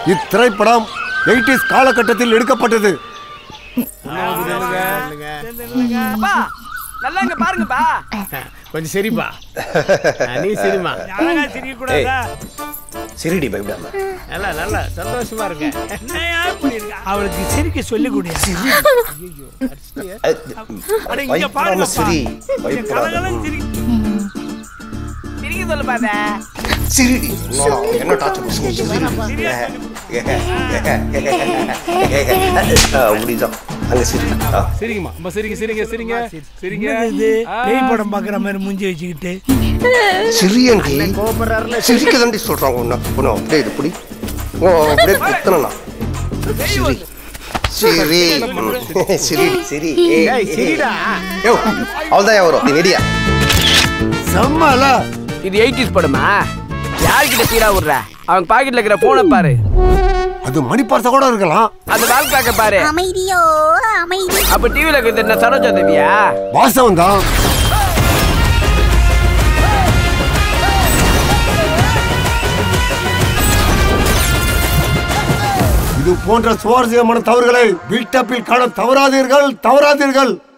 இத்திரைப்படம் எயிட்டிஸ் காலகட்டத்தில் எடுக்கப்பட்டது அப்பா நல்லா இங்க பாருங்கப்பா கொஞ்சம் சரிப்பா நீ சரிமா அழகா சிரிக்க கூடாதா சிரிடி பயப்படாம நல்லா நல்லா சந்தோஷமா இருக்க என்னையா இப்படி இருக்க? அவளுக்கு சிரிக்க சொல்லி கொடு அட இங்க பயப்படாம பாருங்கப்பா சிரி கொஞ்சம் பயப்படாம கலகலன்னு சிரி சிரிக்க சொல்லு பாத சிரிடி என்னடா, என்ன டார்ச்சர் சிரி அப்படிதான் அங்க சிரி ஆ. சரிங்கம்மா அம்மா சரிங்க சரிங்க சரிங்க சரிங்க என்னது இது பேய் படம் பாக்குற மாதிரி மூஞ்சி வச்சுக்கிட்டு சிரியண்டி சிரிக்க தாண்டி சொல்றாங்க உன்ன உன்ன அப்படியே இது புடி ஓ அப்படியே குத்தனா சிரி சிரி ம். சிரி சிரி ஏய் சரிடா யோ அவள்தான் வரும் நீ வெடியா செம்மல இது எயிட்டிஸ் படமா யார்கிட்ட பீடா விடுற அவன் பாக்கெட்ல இருக்கிற போனை பாரு அது மணிப்பரச கூட இருக்கலாம் அந்த வால் காக்க பாரு அமைதியோ அமைதி அப்ப டிவில இருக்கிறது என்ன சரோஜா தேவியா வாசவன் தான் இது போன்ற சுவாரஸ்யமான தவறுகளை வீட்டப்பில் காண தவறாதீர்கள் தவறாதீர்கள்